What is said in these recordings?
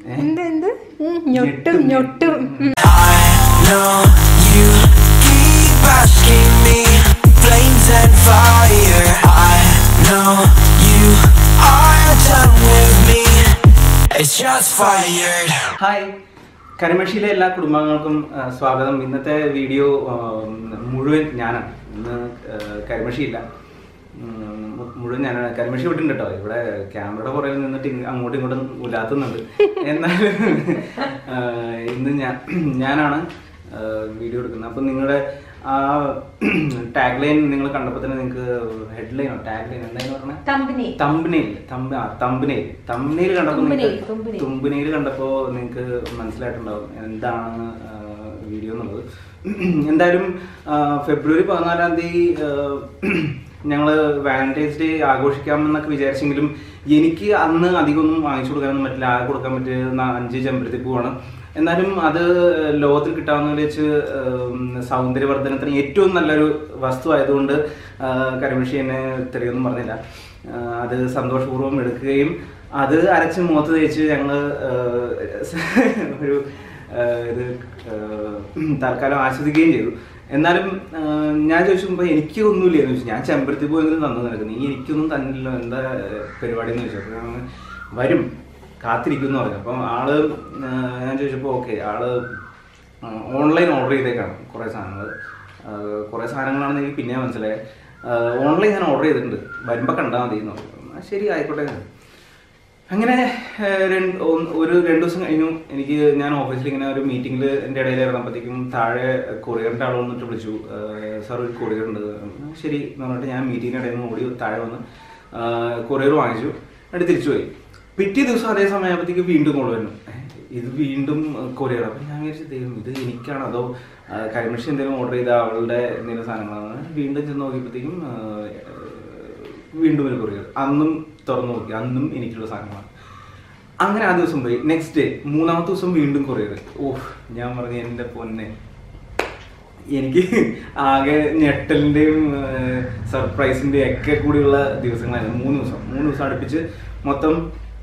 ഏ? എന്ത് എന്ത് ഉം, ഞൊട്ടും ഞൊട്ടും ഉം. know you keep asking me flames and fire I know you are done with me It's just fired hi കരിമഷിയിലെ എല്ലാ കുടുംബാംഗങ്ങൾക്കും ആ, സ്വാഗതം ഇന്നത്തെ വീഡിയോ ആ, മുഴുവൻ ഞാനാണ് ഇന്ന് ആ, കരിമഷിയില്ല ഉം, മു- മുഴുവൻ ഞാനാണ് കരിമഷി വിട്ടിട്ടുണ്ട് കേട്ടോ ഇവിടെ ക്യാമറയുടെ പുറകിൽ നിന്നിട്ട് ഇങ്ങ- അങ്ങോട്ടും ഇങ്ങോട്ടും ഉലാത്തുന്നുണ്ട് എന്നാലും ആ, ഇന്ന് ഞാൻ ഞാനാണ് ആ, വീഡിയോ എടുക്കുന്നത് അപ്പം നിങ്ങളുടെ ആ ടാഗ് ലൈൻ നിങ്ങൾ കണ്ടപ്പോൾ തന്നെ നിങ്ങൾക്ക് ഹെഡ്ലൈനോ ടാഗ് ലൈൻ എന്തായാലും പറഞ്ഞത് Thumbnail. തമ്പനയിൽ തമ്പ ആ തമ്പനയിൽ തമ്പനയിൽ കണ്ടപ്പോൾ തുമ്പനയിൽ, നിങ്ങൾക്ക് തുമ്പനയിൽ. തുമ്പനയിൽ കണ്ടപ്പോൾ നിങ്ങൾക്ക് മനസ്സിലായിട്ടുണ്ടാവും എന്താണ് വീഡിയോ എന്നുള്ളത് എന്തായാലും ആ, ഫെബ്രുവരി പതിനാലാം തീയതി ഞങ്ങൾ വാലന്റൈൻസ് ഡേ ആഘോഷിക്കാമെന്നൊക്കെ വിചാരിച്ചെങ്കിലും എനിക്ക് അന്ന് അധികമൊന്നും വാങ്ങിച്ചു കൊടുക്കാനൊന്നും പറ്റില്ല ആകെ കൊടുക്കാൻ പറ്റിയ നാ- അഞ്ച് ചെമ്പരത്തിപ്പൂവാണ് എന്നാലും അത് ലോകത്തിൽ കിട്ടാവുന്ന വെച്ച് സൗന്ദര്യവർദ്ധനത്തിന് ഏറ്റവും നല്ലൊരു വസ്തു ആയതുകൊണ്ട് ആ, കരിമഷി എന്നെ തെളിയൊന്നും പറഞ്ഞില്ല ആ, അത് സന്തോഷപൂർവ്വം എടുക്കുകയും അത് അരച്ച് മുഖത്ത് തേച്ച് ഞങ്ങൾ ഒരു ആ, ഇത് ആ, തൽക്കാലം ആസ്വദിക്കുകയും ചെയ്തു എന്നാലും ആ, ഞാൻ ചോദിച്ചപ്പോൾ എനിക്ക് ഒന്നുമില്ല എന്ന് ചോദിച്ചു ഞാൻ ചെമ്പരത്തി പോയെങ്കിലും തന്നു നിനക്ക് നീ എനിക്കൊന്നും തന്നില്ലല്ലോ എന്താ പരിപാടി എന്ന് ചോദിച്ചു അപ്പോൾ ഞാൻ പറഞ്ഞു, വരും കാത്തിരിക്കുന്നു പറഞ്ഞു അപ്പം ആള് ആ, ഞാൻ ചോദിച്ചപ്പോൾ ഓക്കെ ആള് ഓൺലൈൻ ഓർഡർ ചെയ്തേക്കാണ് കുറേ സാധനങ്ങൾ കുറേ സാധനങ്ങളാണെന്ന് എനിക്ക് പിന്നെ മനസ്സിലായത് ഓൺലൈൻ ഞാൻ ഓർഡർ ചെയ്തിട്ടുണ്ട് വരുമ്പോൾ കണ്ടാൽ മതി എന്ന് പറഞ്ഞു ആ, ശരി ആയിക്കോട്ടെ അങ്ങനെ ഏഹ്, രണ്ട് ഒന്ന് ഒരു രണ്ട് ദിവസം കഴിഞ്ഞു എനിക്ക് ഞാൻ ഓഫീസിൽ ഇങ്ങനെ ഒരു മീറ്റിംഗിൽ എൻ്റെ ഇടയിൽ ഇറങ്ങുമ്പോഴത്തേക്കും താഴെ കൊറിയറിൻ്റെ ആൾ വന്നിട്ട് വിളിച്ചു സാർ ഒരു കൊറിയർ ഉണ്ട് ആ, ശരി എന്ന് പറഞ്ഞിട്ട് ഞാൻ മീറ്റിങ്ങിൻ്റെ ഇടയിൽ നിന്ന് ഓടി താഴെ വന്ന് കൊറിയർ വാങ്ങിച്ചു എന്നിട്ട് തിരിച്ചു പോയി പിറ്റേ ദിവസം അതേ സമയമാകുമ്പോഴത്തേക്ക് വീണ്ടും കോൾ വരുന്നു ഏഹ്, ഇത് വീണ്ടും കൊറിയർ അപ്പം ഞാൻ വിചാരിച്ചു ദൈവം ഇത് എനിക്കാണ് അതോ ആ, കരിമഷി എന്തെങ്കിലും ഓർഡർ ചെയ്ത അവളുടെ എന്തെങ്കിലും സാധനങ്ങളാണ് വീണ്ടും ചെന്ന് നോക്കിയപ്പോഴത്തേക്കും ആ, വീണ്ടും ഒരു കൊറിയർ അന്നും തുറന്നു നോക്കി അന്നും എനിക്കുള്ള സാധനങ്ങളാണ് അങ്ങനെ ആ ദിവസം പോയി നെക്സ്റ്റ് ഡേ മൂന്നാമത്തെ ദിവസം വീണ്ടും കൊറിയർ ഓഹ് ഞാൻ പറഞ്ഞു എൻ്റെ പൊന്നെ എനിക്ക് ആകെ ഞെട്ടലിൻ്റെയും സർപ്രൈസിൻ്റെയും ഒക്കെ കൂടിയുള്ള ദിവസങ്ങളായിരുന്നു മൂന്ന് ദിവസം മൂന്ന് ദിവസം അടുപ്പിച്ച് മൊത്തം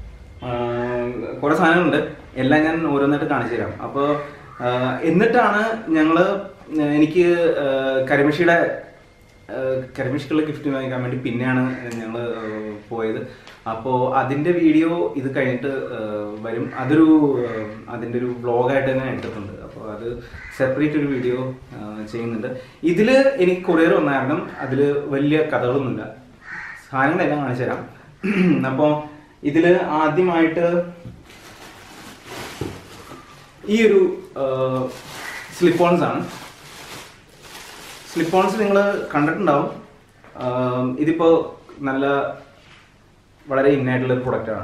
കുറേ സാധനങ്ങളുണ്ട് എല്ലാം ഞാൻ ഓരോന്നായിട്ട് കാണിച്ചു തരാം അപ്പോൾ എന്നിട്ടാണ് ഞങ്ങൾ എനിക്ക് ആ, കരിമഷിയുടെ കരിമിഷ്കുള്ള ഗിഫ്റ്റ് വാങ്ങിക്കാൻ വേണ്ടി പിന്നെയാണ് ഞങ്ങൾ പോയത് അപ്പോൾ അതിൻ്റെ വീഡിയോ ഇത് കഴിഞ്ഞിട്ട് ആ, വരും അതൊരു ആ, അതിൻ്റെ ഒരു വ്ളോഗായിട്ട് തന്നെ എടുത്തിട്ടുണ്ട് അപ്പോൾ അത് സെപ്പറേറ്റ് ഒരു വീഡിയോ ചെയ്യുന്നുണ്ട് ഇതിൽ എനിക്ക് കൊറിയർ വന്ന കാരണം അതിൽ വലിയ കഥകളൊന്നുമില്ല സാധനങ്ങളെല്ലാം കാണിച്ചു തരാം അപ്പോൾ ഇതിൽ ആദ്യമായിട്ട് ഈ ഒരു സ്ലിപ്പ് ഓൺസ് ആണ് സ്ലിപ്പ് ഓൺസ് നിങ്ങൾ കണ്ടിട്ടുണ്ടാവും ആം, ഇതിപ്പോ നല്ല വളരെ ഇന്നായിട്ടുള്ള ഒരു പ്രൊഡക്റ്റാണ്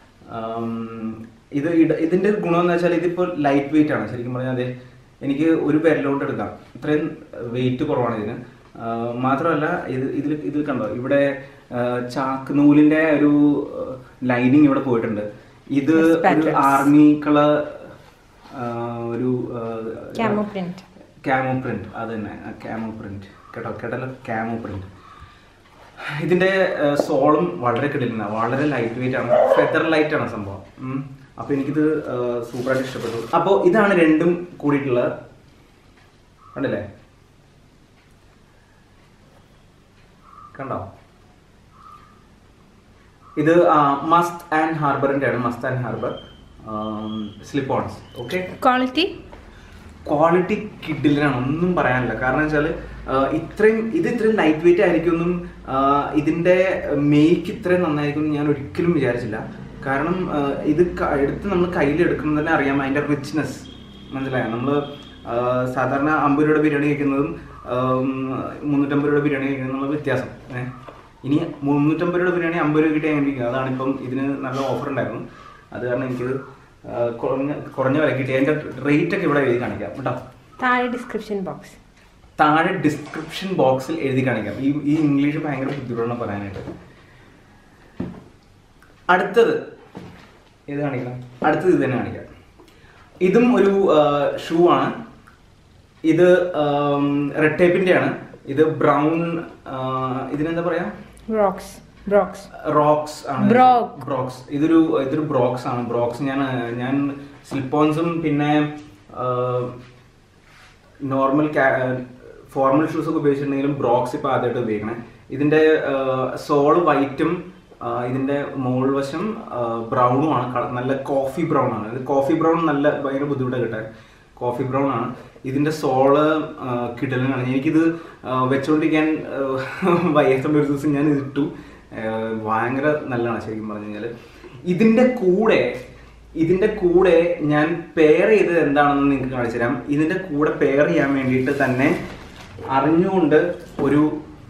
ഇത് ഇട- ഇതിന്റെ ഒരു ഗുണം എന്ന് വെച്ചാൽ ഇതിപ്പോൾ ലൈറ്റ് വെയിറ്റ് ആണ് ശരിക്കും പറഞ്ഞാൽ അതെ എനിക്ക് ഒരു പേരിലോട്ട് എടുക്കാം ഇത്രയും വെയിറ്റ് കുറവാണ് ഇതിന് ആ, മാത്രമല്ല ഇത് ഇതിൽ ഇതിൽ കണ്ടോ ഇവിടെ ആ, ചാക്ക് നൂലിന്റെ ഒരു ലൈനിങ് ഇവിടെ പോയിട്ടുണ്ട് ഇത് Yes, ഒരു patterns. ആർമി കളർ ഒരു Camo print. ക്യാമോ പ്രിന്റ് അത് തന്നെ ക്യാമോ പ്രിന്റ് കേട്ടോ കേട്ടല്ലോ ക്യാമോ പ്രിന്റ് ഇതിന്റെ സോളും വളരെ കിടിലാണ് വളരെ ലൈറ്റ് വെയിറ്റ് ആണ് ഫെദർ ലൈറ്റ് ആണ് സംഭവം ഉം. അപ്പൊ എനിക്കിത് സൂപ്പറായിട്ട് ഇഷ്ടപ്പെട്ടു അപ്പോൾ ഇതാണ് രണ്ടും കൂടിയിട്ടുള്ള കണ്ടില്ലേ കണ്ടോ ഇത് മസ്റ്റ് ആൻഡ് ഹാർബറിന്റെ ആണ് Mast and Harbour slip ons okay quality quality കിഡിലാണ് ഒന്നും പറയാനില്ല കാരണം വെച്ചാൽ ഇത്രയും ഇത് ഇത്രയും ലൈറ്റ് വെയിറ്റ് ആയിരിക്കുമെന്നും ആ, ഇതിന്റെ മേക്ക് ഇത്രയും നന്നായിരിക്കും എന്ന് ഞാൻ ഒരിക്കലും വിചാരിച്ചില്ല കാരണം ആ, ഇത് ക- എടുത്ത് നമ്മൾ കയ്യിൽ എടുക്കുന്നത് തന്നെ അറിയാം അതിന്റെ റിച്ച്നെസ് മനസ്സിലായോ നമ്മൾ സാധാരണ അമ്പത് രൂപയുടെ ബിരിയാണി കഴിക്കുന്നതും ആം, മുന്നൂറ്റമ്പത് രൂപയുടെ ബിരിയാണി കഴിക്കുന്നതും നമ്മൾ വ്യത്യാസം ഏഹ് ഇനി മുന്നൂറ്റമ്പത് രൂപയുടെ ബിരിയാണി അമ്പത് രൂപ കിട്ടിയാൽ എനിക്ക് അതാണ് ഇപ്പം ഇതിന് നല്ല ഓഫർ ഉണ്ടായിരുന്നു അത് കാരണം എനിക്കിത് ആ, കുറഞ്ഞ കുറഞ്ഞ വില കിട്ടി അതിന്റെ റേറ്റ് ഒക്കെ ഇവിടെ എഴുതി കാണിക്കാം കേട്ടോ താഴെ ഡിസ്ക്രിപ്ഷൻ ബോക്സ് താഴെ ഡിസ്ക്രിപ്ഷൻ ബോക്സിൽ എഴുതി കാണിക്കാം ഈ ഈ ഇംഗ്ലീഷ് ഭയങ്കര ബുദ്ധിമുട്ടാണ് പറയാനായിട്ട് അടുത്തത് ഏത് കാണിക്കാം അടുത്തത് ഇത് തന്നെ കാണിക്കാം ഇതും ഒരു ഷൂ ആണ് ഇത് റെഡ് ടേപ്പിന്റെ ആണ് ഇത് ബ്രൗൺ ഇതിനെന്താ പറയാ റോക്സ് ബ്രോക്സ് റോക്സ് ആണ് Brock. ബ്രോക്സ് ഇതൊരു ഇതൊരു ബ്രോക്സ് ആണ് ബ്രോക്സ് ഞാൻ ഞാൻ സ്ലിപ്പോൺസും പിന്നെ നോർമൽ ഫോർമൽ ഷൂസ് ഒക്കെ ഉപയോഗിച്ചിട്ടുണ്ടെങ്കിലും ബ്രോക്സ് ഇപ്പൊ ആദ്യമായിട്ട് ഉപയോഗിക്കണേ ഇതിന്റെ സോള് വൈറ്റും ഇതിന്റെ മോൾ വശം ബ്രൗണും ആണ് കള- നല്ല കോഫി ബ്രൗൺ ആണ് ഇത് കോഫി ബ്രൗൺ നല്ല ഭയങ്കര ബുദ്ധിമുട്ടാണ് കിട്ടാൻ കോഫി ബ്രൗൺ ആണ് ഇതിന്റെ സോള് കിടലനാണ് എനിക്കിത് ആ, വെച്ചുകൊണ്ടിരിക്കാൻ ആ, വയ്യാത്തോണ്ട് ഒരു ദിവസം ഞാൻ ഇതിട്ടു ആ, ഭയങ്കര നല്ലതാണ് ശരിക്കും പറഞ്ഞു കഴിഞ്ഞാൽ ഇതിന്റെ കൂടെ ഇതിന്റെ കൂടെ ഞാൻ പെയർ ചെയ്തത് എന്താണെന്ന് നിങ്ങൾക്ക് കാണിച്ചു തരാം ഇതിന്റെ കൂടെ പെയർ ചെയ്യാൻ വേണ്ടിയിട്ട് തന്നെ അറിഞ്ഞുകൊണ്ട് ഒരു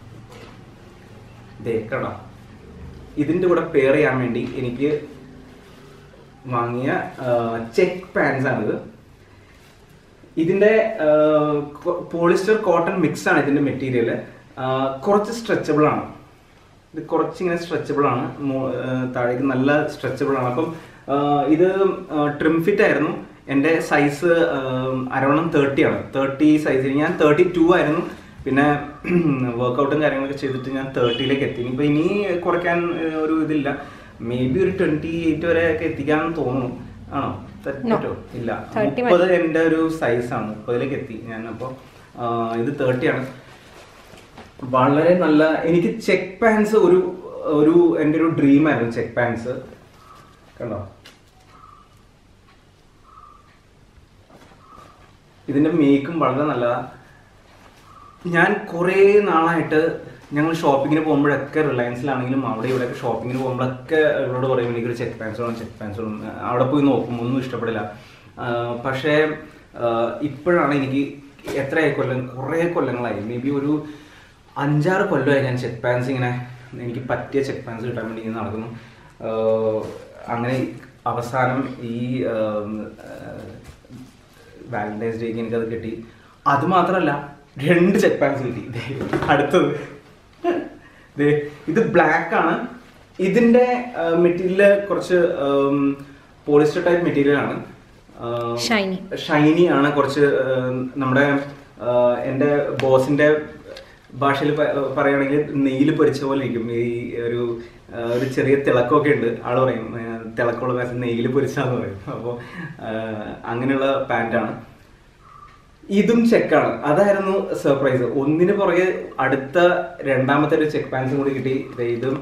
ദേ കണ്ടോ ഇതിന്റെ കൂടെ പെയർ ചെയ്യാൻ വേണ്ടി എനിക്ക് വാങ്ങിയ ചെക്ക് പാൻസ് ആണിത് ഇതിന്റെ പോളിസ്റ്റർ കോട്ടൺ മിക്സ് ആണ് ഇതിന്റെ മെറ്റീരിയൽ കുറച്ച് സ്ട്രെച്ചബിൾ ആണ് ഇത് കുറച്ച് ഇങ്ങനെ സ്ട്രെച്ചബിൾ ആണ് മോ- ആ, താഴേക്ക് നല്ല സ്ട്രെച്ചബിൾ ആണ് അപ്പം ആ, ഇത് ട്രിം ഫിറ്റ് ആയിരുന്നു എൻ്റെ സൈസ് അരവണ്ണം തേർട്ടി ആണ് തേർട്ടി സൈസിൽ ഞാൻ തേർട്ടി ടു ആയിരുന്നു പിന്നെ വർക്കൗട്ടും കാര്യങ്ങളൊക്കെ ചെയ്തിട്ട് ഞാൻ തേർട്ടിയിലേക്ക് എത്തി ഇനിയിപ്പോൾ ഇനി കുറയ്ക്കാൻ ആ, ഒരു ഇതില്ല മേ ബി ഒരു ട്വൻറ്റി എയ്റ്റ് വരെ ഒക്കെ എത്തിക്കാമെന്ന് തോന്നുന്നു ആണോ തെറ്റോ ഇല്ല 30 മതി. മുപ്പത് എൻ്റെ ഒരു സൈസാണ് മുപ്പതിലേക്ക് എത്തി ഞാൻ അപ്പോൾ ഇത് തേർട്ടി ആണ് വളരെ നല്ല എനിക്ക് ചെക്ക് പാൻസ് ഒരു ഒരു എൻ്റെ ഒരു ഡ്രീം ആയിരുന്നു ചെക്ക് പാൻസ് കണ്ടോ ഇതിന്റെ മേക്കും വളരെ നല്ലതാ ഞാൻ കുറേ നാളായിട്ട് ഞങ്ങൾ ഷോപ്പിങ്ങിന് പോകുമ്പോഴൊക്കെ റിലയൻസിലാണെങ്കിലും അവിടെ ഇവിടെയൊക്കെ ഷോപ്പിങ്ങിന് പോകുമ്പോഴൊക്കെ ഇവരോട് പറയും എനിക്കൊരു ചെക്ക് പാൻസ് വേണം ചെക്ക് പാൻസ് വേണം അവിടെ പോയി നോക്കും ഒന്നും ഇഷ്ടപ്പെടില്ല ആ, പക്ഷേ ആ, ഇപ്പോഴാണ് എനിക്ക് എത്രയായി കൊല്ലം കുറേ കൊല്ലങ്ങളായി മേ ബി ഒരു അഞ്ചാറ് കൊല്ലമായി ഞാൻ ചെക്ക് പാൻസ് ഇങ്ങനെ എനിക്ക് പറ്റിയ ചെക്ക് പാൻസ് കിട്ടാൻ വേണ്ടി ഇങ്ങനെ നടക്കുന്നു ആ, അങ്ങനെ അവസാനം ഈ വാലന്റൈൻസ് ഡേക്ക് എനിക്കത് കിട്ടി അത് മാത്രമല്ല രണ്ട് ചെക്ക് പാൻസ് കിട്ടി ദേ, അടുത്തത് ദേ, ഇത് ബ്ലാക്ക് ആണ് ഇതിന്റെ മെറ്റീരിയൽ കുറച്ച് പോളിസ്റ്റർ ടൈപ്പ് മെറ്റീരിയൽ ആണ് Shiny. ഷൈനി ആണ് കുറച്ച് ആ, നമ്മുടെ ആ, എൻ്റെ ബോസിന്റെ ഭാഷയിൽ പറയുകയാണെങ്കിൽ നെയ്യിൽ പൊരിച്ച പോലെ ഇരിക്കും ഈ ഒരു ആ, ഒരു ചെറിയ തിളക്കമൊക്കെ ഉണ്ട് ആള് പറയും ആ, തിളക്കമുള്ള പാൻസ് നെയ്യിൽ പൊരിച്ചാന്ന് പറയും അപ്പോൾ അങ്ങനെയുള്ള പാൻറ്റാണ് ഇതും ചെക്കാണ് അതായിരുന്നു സർപ്രൈസ് ഒന്നിന് പുറകെ അടുത്ത രണ്ടാമത്തെ ഒരു ചെക്ക് പാൻസും കൂടി കിട്ടി ദേ ഇതും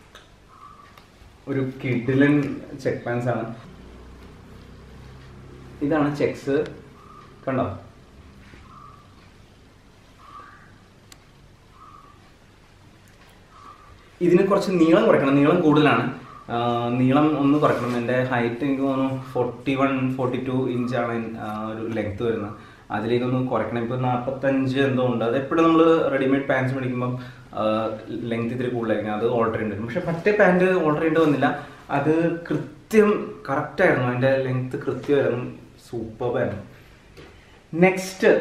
ഒരു കിഡിലൻ ചെക്ക് പാൻസ് ആണ് ഇതാണ് ചെക്സ് കണ്ടോ ഇതിന് കുറച്ച് നീളം കുറയ്ക്കണം നീളം കൂടുതലാണ് ആ, നീളം ഒന്ന് കുറയ്ക്കണം എൻ്റെ ഹൈറ്റ് എനിക്ക് തോന്നുന്നു ഫോർട്ടി വൺ ഫോർട്ടി ടു ഇഞ്ചാണ് ഒരു ലെങ്ത് വരുന്നത് അതിലേക്കൊന്ന് കുറയ്ക്കണം ഇപ്പോൾ നാൽപ്പത്തഞ്ച് എന്തോ ഉണ്ട് അത് എപ്പോഴും നമ്മൾ റെഡിമെയ്ഡ് പാൻസ് മേടിക്കുമ്പം ലെങ്ത് ഇത്തിരി കൂടുതലായിരിക്കും അത് ഓർഡർ ചെയ്യേണ്ടി വരും പക്ഷെ മറ്റേ പാൻറ് ഓർഡർ ചെയ്യേണ്ടി വന്നില്ല അത് കൃത്യം കറക്റ്റായിരുന്നു അതിൻ്റെ ലെങ്ത് കൃത്യമായിരുന്നു സൂപ്പറായിരുന്നു നെക്സ്റ്റ്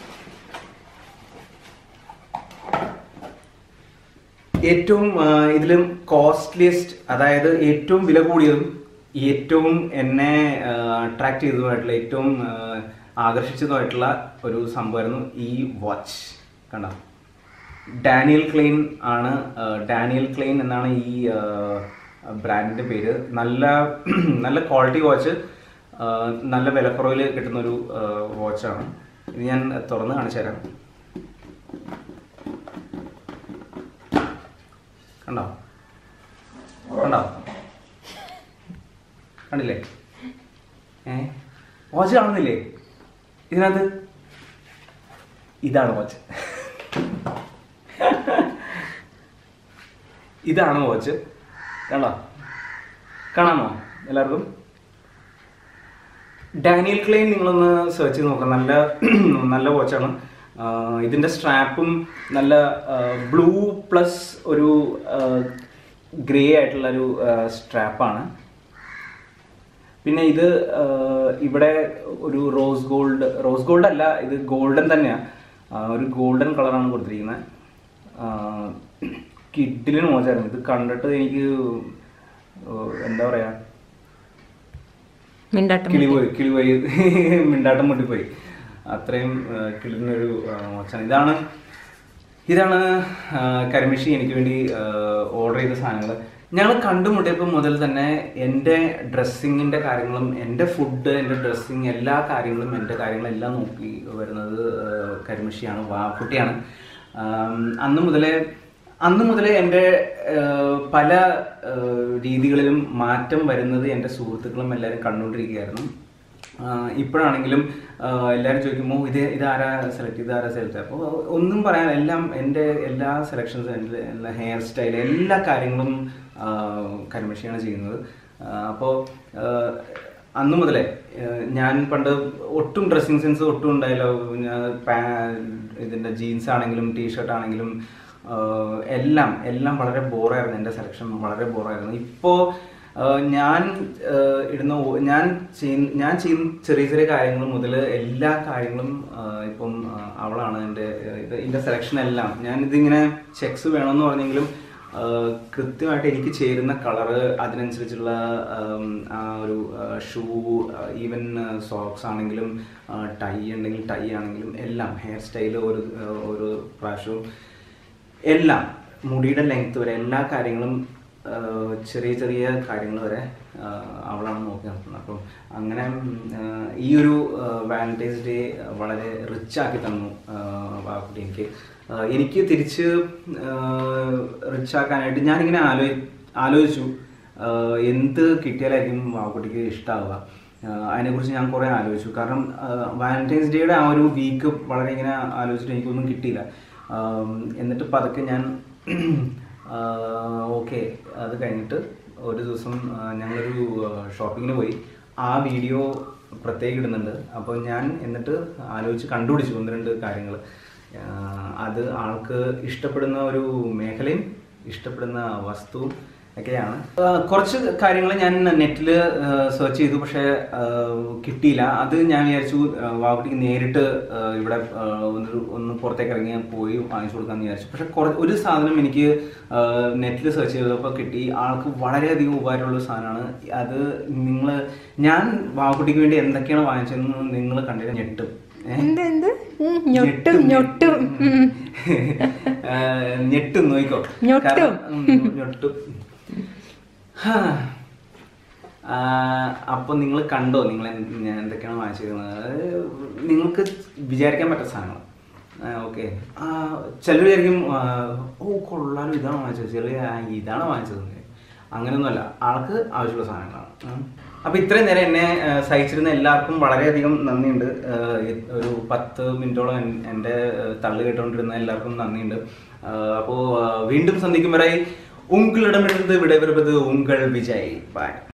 ഏറ്റവും ആ, ഇതിലും കോസ്റ്റ്ലിയസ്റ്റ് അതായത് ഏറ്റവും വില കൂടിയതും ഏറ്റവും എന്നെ അട്രാക്ട് ചെയ്തതുമായിട്ടുള്ള ഏറ്റവും ആ, ആകർഷിച്ചതുമായിട്ടുള്ള ഒരു സംഭവമായിരുന്നു ഈ വാച്ച് കണ്ടോ ഡാനിയൽ ക്ലെയിൻ ആണ് ആ, ഡാനിയൽ ക്ലെയിൻ എന്നാണ് ഈ ബ്രാൻഡിന്റെ പേര് നല്ല നല്ല ക്വാളിറ്റി വാച്ച് നല്ല വിലക്കുറവിൽ കിട്ടുന്ന ഒരു വാച്ചാണ് ഇത് ഞാൻ തുറന്ന് കാണിച്ചു തരാം കണ്ടോ കണ്ടോ കണ്ടില്ലേ ഏ വാച്ച് കാണുന്നില്ലേ ഇതിനകത്ത് ഇതാണ് വാച്ച് ഇതാണ് വാച്ച് കണ്ടോ കാണാമോ എല്ലാവർക്കും ഡാനിയൽ ക്ലെയിൻ നിങ്ങളൊന്ന് സെർച്ച് ചെയ്ത് നോക്കാം നല്ല നല്ല വാച്ചാണ് ഇതിന്റെ സ്ട്രാപ്പും നല്ല ബ്ലൂ പ്ലസ് ഒരു ഗ്രേ ആയിട്ടുള്ള ഒരു സ്ട്രാപ്പാണ് പിന്നെ ഇത് ആ, ഇവിടെ ഒരു റോസ് ഗോൾഡ് റോസ് ഗോൾഡ് അല്ല ഇത് ഗോൾഡൻ തന്നെയാണ് ഒരു ഗോൾഡൻ കളറാണ് കൊടുത്തിരിക്കുന്നത് കിഡിലിന് മോശമായിരുന്നു ഇത് കണ്ടിട്ട് എനിക്ക് ഓ, എന്താ പറയാ മിണ്ടാട്ടം കിളി പോയി കിളി പോയി മിണ്ടാട്ടം മുട്ടിപ്പോയി അത്രയും ആ, കിളിനൊരു ആ, മോശമാണ് ഇതാണ് ഇതാണ് ആ, കരിമിഷി എനിക്ക് വേണ്ടി ഓർഡർ ചെയ്ത സാധനങ്ങൾ ഞങ്ങൾ കണ്ടുമുട്ടിയപ്പോൾ മുതൽ തന്നെ എൻ്റെ ഡ്രസ്സിങ്ങിൻ്റെ കാര്യങ്ങളും എൻ്റെ ഫുഡ് എൻ്റെ ഡ്രസ്സിങ് എല്ലാ കാര്യങ്ങളും എൻ്റെ കാര്യങ്ങളെല്ലാം നോക്കി വരുന്നത് ആ, കരിമിഷിയാണ് വാക്കുട്ടിയാണ് ആം, അന്ന് മുതലേ അന്ന് മുതലേ എൻ്റെ ആ, പല ആ, രീതികളിലും മാറ്റം വരുന്നത് എൻ്റെ സുഹൃത്തുക്കളും എല്ലാവരും കണ്ടുകൊണ്ടിരിക്കുകയായിരുന്നു ആഹ് ഇപ്പോഴാണെങ്കിലും ആഹ് എല്ലാവരും ചോദിക്കുമ്പോൾ ഇത് ഇതാരാ സെലക്ട് ചെയ്ത് ആരാ സെലക്ട് അപ്പോൾ ഒന്നും പറയാൻ എല്ലാം എൻ്റെ എല്ലാ സെലക്ഷൻസും എൻ്റെ എല്ലാ ഹെയർ സ്റ്റൈൽ എല്ലാ കാര്യങ്ങളും കരിമഷിയാണ് ചെയ്യുന്നത് അപ്പോൾ അന്ന് മുതലേ ആഹ് ഞാൻ പണ്ട് ഒട്ടും ഡ്രസ്സിങ് സെൻസ് ഒട്ടും ഉണ്ടായില്ല ഞാൻ പാ- ഇതിൻ്റെ ജീൻസ് ആണെങ്കിലും ടീഷർട്ട് ആണെങ്കിലും ആഹ് എല്ലാം എല്ലാം വളരെ ബോറായിരുന്നു എൻ്റെ സെലക്ഷൻ വളരെ ബോറായിരുന്നു ഇപ്പോൾ ഞാൻ ആഹ് ഇടുന്ന ഓ- ഞാൻ ചെയ്യുന്ന ഞാൻ ചെയ്യുന്ന ചെറിയ ചെറിയ കാര്യങ്ങൾ മുതൽ എല്ലാ കാര്യങ്ങളും ആഹ് ഇപ്പം ആഹ് അവളാണ് എൻ്റെ ആഹ് ഇത് ഇതിൻ്റെ സെലക്ഷൻ എല്ലാം ഞാൻ ഇതിങ്ങനെ ചെക്സ് വേണമെന്ന് പറഞ്ഞെങ്കിലും ആഹ് കൃത്യമായിട്ട് എനിക്ക് ചേരുന്ന കളറ് അതിനനുസരിച്ചുള്ള ആം, ആ ഒരു ഷൂ ഈവൻ സോക്സ് ആണെങ്കിലും ടൈ ഉണ്ടെങ്കിൽ ടൈ ആണെങ്കിലും എല്ലാം ഹെയർ സ്റ്റൈല് ഒരു ആഹ് ഒരു പ്രാവശ്യവും എല്ലാം മുടിയുടെ ലെങ്ത് വരെ എല്ലാ കാര്യങ്ങളും ആഹ് ചെറിയ ചെറിയ കാര്യങ്ങൾ വരെ ആഹ് അവളാണ് നോക്കി നടത്തുന്നത് അപ്പം അങ്ങനെ ഉം, ആഹ് ഈ ഒരു വാലന്റൈൻസ് ഡേ വളരെ റിച്ച് ആക്കി തന്നു ആഹ് ആ കുട്ടി എനിക്ക് ആഹ് എനിക്ക് തിരിച്ച് റിച്ച് ആക്കാനായിട്ട് ഞാനിങ്ങനെ ആലോചി ആലോചിച്ചു ആഹ് എന്ത് കിട്ടിയാലായിരിക്കും ആ കുട്ടിക്ക് ഇഷ്ടമാവുക ആഹ് അതിനെക്കുറിച്ച് ഞാൻ കുറേ ആലോചിച്ചു കാരണം വാലന്റൈൻസ് ഡേയുടെ ആ ഒരു വീക്ക് വളരെ ഇങ്ങനെ ആലോചിച്ചിട്ട് എനിക്കൊന്നും കിട്ടിയില്ല ആം, എന്നിട്ട് പതുക്കെ ഞാൻ ഓക്കെ അത് കഴിഞ്ഞിട്ട് ഒരു ദിവസം ആ, ഞങ്ങളൊരു ഷോപ്പിങ്ങിന് പോയി ആ വീഡിയോ പ്രത്യേകം ഇടുന്നുണ്ട് അപ്പോൾ ഞാൻ എന്നിട്ട് ആലോചിച്ച് കണ്ടുപിടിച്ചു ഒന്ന് രണ്ട് കാര്യങ്ങൾ അത് ആൾക്ക് ഇഷ്ടപ്പെടുന്ന ഒരു മേഖലയും ഇഷ്ടപ്പെടുന്ന വസ്തുവും ഒക്കെയാണ് ആ, കുറച്ച് കാര്യങ്ങൾ ഞാൻ നെറ്റിൽ സെർച്ച് ചെയ്തു പക്ഷേ ആ, കിട്ടിയില്ല അത് ഞാൻ വിചാരിച്ചു ആ, വാവുട്ടിക്ക് നേരിട്ട് ആ, ഇവിടെ ആ, ഒരു ഒന്ന് പുറത്തേക്ക് ഇറങ്ങി പോയി വാങ്ങിച്ചു കൊടുക്കാമെന്ന് വിചാരിച്ചു പക്ഷെ കുറ ഒരു സാധനം എനിക്ക് നെറ്റിൽ സെർച്ച് ചെയ്തപ്പോൾ കിട്ടി ആൾക്ക് വളരെയധികം ഉപകാരമുള്ള ഒരു സാധനമാണ് അത് നിങ്ങൾ ഞാൻ വാവുട്ടിക്ക് വേണ്ടി എന്തൊക്കെയാണ് വാങ്ങിച്ചതെന്ന് നിങ്ങൾ കണ്ടിട്ട് ഞെട്ടും ഏ? എന്ത് എന്ത് ഉം, ഞൊട്ടും ഞൊട്ടും ഉം. ആ, ഞെട്ടും നോയിക്കോ ഞൊട്ടും. കാരണം, ഉം, ഞൊട്ടും ഹാ. ആ, അപ്പൊ നിങ്ങൾ കണ്ടോ നിങ്ങൾ എന്ത് ഞാൻ എന്തൊക്കെയാണ് വാങ്ങിച്ചിരുന്നത് അത് നിങ്ങൾക്ക് വിചാരിക്കാൻ പറ്റുന്ന സാധനങ്ങൾ ഓക്കെ ചിലർ വിചാരിക്കും ആ, ഓ കൊള്ളാലോ ഇതാണ് വാങ്ങിച്ചത് ചിലർ ഇതാണ് വാങ്ങിച്ചത് അങ്ങനെയൊന്നുമല്ല ആൾക്ക് ആവശ്യമുള്ള സാധനങ്ങളാണ് ഉം. അപ്പൊ ഇത്രയും നേരം എന്നെ ആ, സഹിച്ചിരുന്ന എല്ലാവർക്കും വളരെയധികം നന്ദിയുണ്ട് ആ, ഇ- ഒരു പത്ത് മിനിറ്റോളം എൻ- എൻ്റെ ആ, തള്ളു കേട്ടുകൊണ്ടിരുന്ന എല്ലാവർക്കും നന്ദിയുണ്ട് ആ, അപ്പോ ആ, വീണ്ടും സന്ധിക്കും വരെ ഉങ്കളിടമിരുന്ന് വിടവരുന്നത് ഉങ്കൾ വിജയ് ബൈ